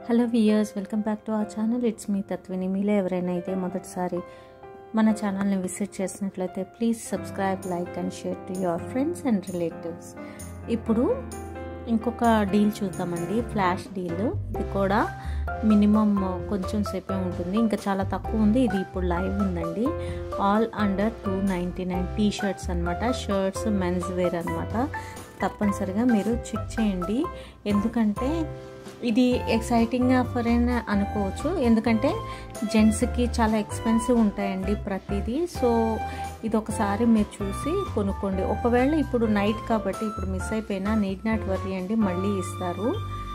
hello viewers welcome back to our channel it's me Tatvini మీలో ఎవరైనా అయితే మొదటిసారి మన ఛానల్ని విజిట్ చేసినట్లయితే please subscribe like and share to your friends and relatives ఇప్పుడు ఇంకొక డీల్ చూద్దామండి ఫ్లాష్ డీల్ ఇది కూడా మినిమం కొంచెం సేపే ఉంటుంది ఇంకా చాలా తక్కువ ఉంది ఇది ఇప్పుడు లైవ్ ఉందండి all under two ninety nine T shirts అనమాట షర్ట్స్ మెన్స్ వేర్ అనమాట తప్పనిసరిగా మీరు చెక్ చేయండి ఎందుకంటే ఇది ఎక్సైటింగ్ ఆఫర్ అని అనుకోవచ్చు ఎందుకంటే జెంట్స్కి చాలా ఎక్స్పెన్సివ్ ఉంటాయండి ప్రతిదీ సో ఇది ఒకసారి మీరు చూసి కొనుక్కోండి ఒకవేళ ఇప్పుడు నైట్ కాబట్టి ఇప్పుడు మిస్ అయిపోయినా నీడ్ నాట్ వరీ అండి మళ్ళీ ఇస్తారు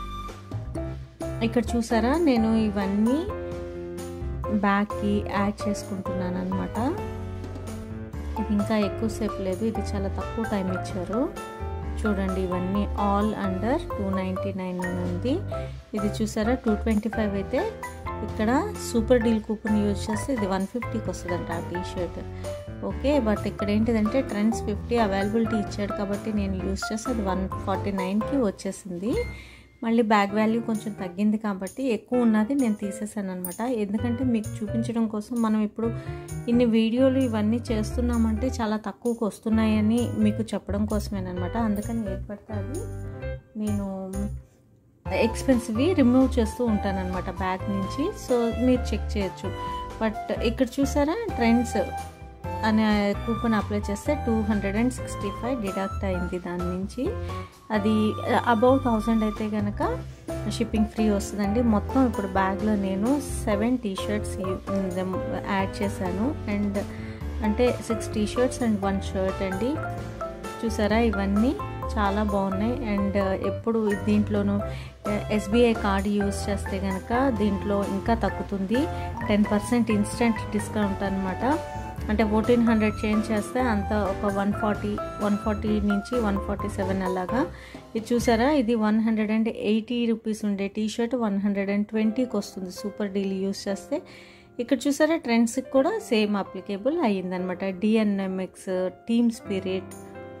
ఇక్కడ చూసారా నేను ఇవన్నీ బ్యాగ్కి యాడ్ చేసుకుంటున్నాను అనమాట ఇది ఇంకా ఎక్కువసేపు లేదు ఇది చాలా తక్కువ టైం ఇచ్చారు చూడండి ఇవన్నీ all under two ninety nine ఉంది ఇది చూసారా టూ ట్వంటీ ఫైవ్ అయితే ఇక్కడ సూపర్ డీల్ కూపన్ యూజ్ చేస్తే ఇది వన్ ఫిఫ్టీకి వస్తుందంట ఆ టీ షర్ట్ ఓకే బట్ ఇక్కడ ఏంటిదంటే ట్రెండ్స్ ఫిఫ్టీ అవైలబిలిటీ ఇచ్చాడు కాబట్టి నేను యూజ్ చేస్తే అది వన్ ఫార్టీ నైన్కి వచ్చేసింది మళ్ళీ బ్యాగ్ వాల్యూ కొంచెం తగ్గింది కాబట్టి ఎక్కువ ఉన్నది నేను తీసేసాను అనమాట ఎందుకంటే మీకు చూపించడం కోసం మనం ఇప్పుడు ఇన్ని వీడియోలు ఇవన్నీ చేస్తున్నామంటే చాలా తక్కువకు వస్తున్నాయని మీకు చెప్పడం కోసమేనమాట అందుకని ఏర్పడితే అది నేను ఎక్స్పెన్సివ్వి రిమూవ్ చేస్తూ ఉంటానన్నమాట బ్యాగ్ నుంచి సో మీరు చెక్ చేయొచ్చు బట్ ఇక్కడ చూసారా ట్రెండ్స్ అనే కూపన్ అప్లై చేస్తే two hundred and sixty five deduct అయింది దాని నుంచి అది అబౌవ్ థౌజండ్ అయితే కనుక షిప్పింగ్ ఫ్రీ వస్తుందండి మొత్తం ఇప్పుడు బ్యాగ్లో నేను సెవెన్ టీ షర్ట్స్ యాడ్ చేశాను అండ్ అంటే six T shirts and one shirt అండి చూసారా ఇవన్నీ చాలా బాగున్నాయి అండ్ ఎప్పుడు దీంట్లోనూ ఎస్బీఐ కార్డ్ యూజ్ చేస్తే కనుక దీంట్లో ఇంకా తగ్గుతుంది టెన్ పర్సెంట్ ఇన్స్టెంట్ డిస్కౌంట్ అనమాట అంటే ఫోర్టీన్ హండ్రెడ్ చేంజ్ చేస్తే అంత ఒక వన్ ఫార్టీ వన్ ఫార్టీ నుంచి వన్ ఫార్టీ సెవెన్ అలాగా ఇది చూసారా ఇది one hundred and eighty rupees ఉండే T shirt one hundred and ట్వంటీకి వస్తుంది సూపర్ డీల్ యూస్ చేస్తే ఇక్కడ చూసారా ట్రెండ్స్కి కూడా సేమ్ అప్లికేబుల్ అయ్యిందనమాట డిఎన్ఎంఎక్స్ టీమ్ స్పిరిట్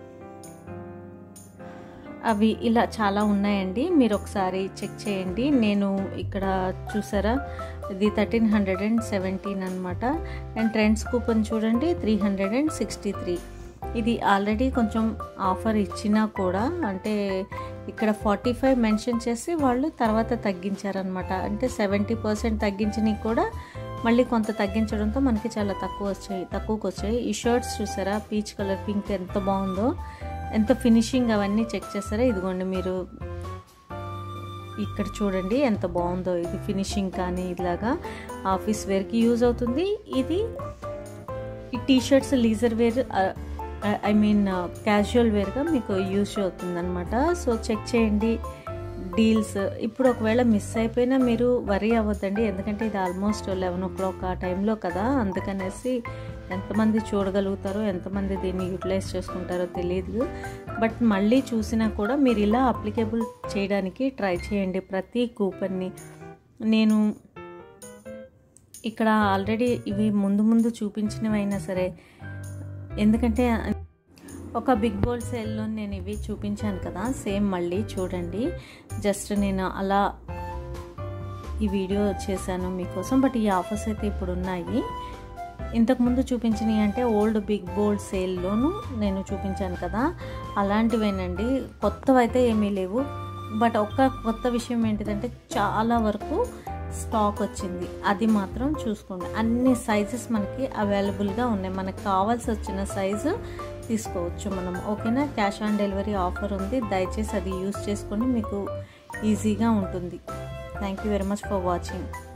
అవి ఇలా చాలా ఉన్నాయండి మీరు ఒకసారి చెక్ చేయండి నేను ఇక్కడ చూసారా ఇది థర్టీన్ హండ్రెడ్ అండ్ సెవెంటీన్ అనమాట అండ్ ట్రెండ్స్ కూపన్ చూడండి three hundred and sixty three ఇది ఆల్రెడీ కొంచెం ఆఫర్ ఇచ్చినా కూడా అంటే ఇక్కడ ఫార్టీ ఫైవ్ మెన్షన్ చేసి వాళ్ళు తర్వాత తగ్గించారనమాట అంటే సెవెంటీ పర్సెంట్ తగ్గించినవి కూడా మళ్ళీ కొంత తగ్గించడంతో మనకి చాలా తక్కువ వచ్చాయి తక్కువకి వచ్చాయి ఈ షర్ట్స్ చూసారా పీచ్ కలర్ పింక్ ఎంత బాగుందో ఎంత ఫినిషింగ్ అవన్నీ చెక్ చేస్తారా ఇదిగోండి మీరు ఇక్కడ చూడండి ఎంత బాగుందో ఇది ఫినిషింగ్ కానీ ఇలాగా ఆఫీస్ వేర్కి యూజ్ అవుతుంది ఇది ఈ T shirts leisure wear I mean casual వేర్గా మీకు యూజ్ అవుతుంది అనమాట సో చెక్ చేయండి డీల్స్ ఇప్పుడు ఒకవేళ మిస్ అయిపోయినా మీరు వరీ అవ్వద్దండి ఎందుకంటే ఇది ఆల్మోస్ట్ లెవెన్ ఓ క్లాక్ ఆ టైంలో కదా అందుకనేసి ఎంతమంది చూడగలుగుతారో ఎంతమంది దీన్ని యూటిలైజ్ చేసుకుంటారో తెలియదు బట్ మళ్ళీ చూసినా కూడా మీరు ఇలా అప్లికేబుల్ చేయడానికి ట్రై చేయండి ప్రతి కూపన్ని నేను ఇక్కడ ఆల్రెడీ ఇవి ముందు ముందు చూపించినవైనా సరే ఎందుకంటే ఒక బిగ్ బోల్ సేల్లో నేను ఇవి చూపించాను కదా సేమ్ మళ్ళీ చూడండి జస్ట్ నేను అలా ఈ వీడియో చేశాను మీకోసం బట్ ఈ ఆఫర్స్ అయితే ఇప్పుడు ఉన్నాయి ఇంతకుముందు చూపించినవి అంటే ఓల్డ్ బిగ్ బోల్డ్ సేల్లోను నేను చూపించాను కదా అలాంటివేనండి కొత్తవైతే ఏమీ లేవు బట్ ఒక్క కొత్త విషయం ఏంటిదంటే చాలా వరకు స్టాక్ వచ్చింది అది మాత్రం చూసుకోండి అన్ని సైజెస్ మనకి అవైలబుల్గా ఉన్నాయి మనకు కావాల్సి వచ్చిన సైజు తీసుకోవచ్చు మనం ఓకేనా క్యాష్ ఆన్ డెలివరీ ఆఫర్ ఉంది దయచేసి అది యూస్ చేసుకొని మీకు ఈజీగా ఉంటుంది thank you very much for watching